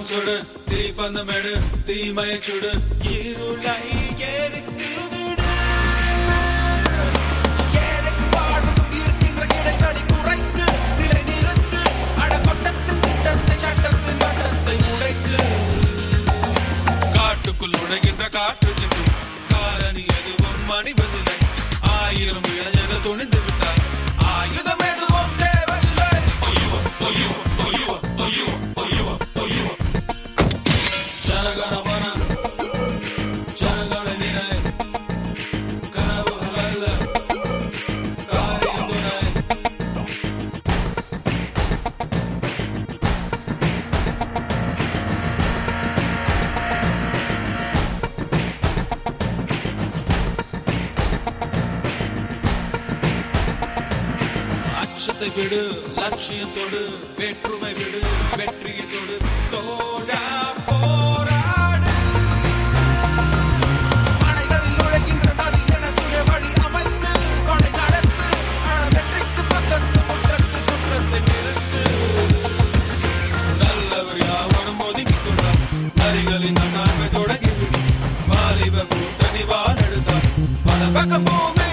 சுடு தீப்பந்தமெடு தீமையை சுடு இருளை எரித்து விடு ஏழைக்கு வாழ்வுக்கும் இருக்கின்ற இடைவெளி குறைத்து, நிலை நிறுத்து, அடக்கொட்டத்தின் திட்டத்தை, சட்டத்தின் வட்டத்தை உடைத்து. காட்டுக்குள் நுழைகின்ற காற்றுக்கு காரணி எதுவும் அணிவதில்லை ஆயிரம் இளைஞர்கள் துணிந்து விட்டார் ஆயுதம் எதுவும் தேவையில்லை. ஜனகணமன ஜனகண நினை கனவுகள் அல்ல காரியம் துணை அச்சத்தை விடு லட்சியத்தோடு வேற்றுமை விடு வெற்றியை தொடு தோழா போராடு அணைகளில் நுழைகின்ற நதி என சுய வழி அமைத்து, கொடை நடத்து, அழ வெற்றிக்கு பக்கத்து முற்றத்து சுற்றத்தை நிறுத்து. நல்லவர் யாவரும் ஒதுக்கிக் கொண்டார் நரிகளின் அண்ணாமை தொடங்கிவிடும் வாலிப கூட்டணி வாழெடுத்தார் பல பக்கம் பூமி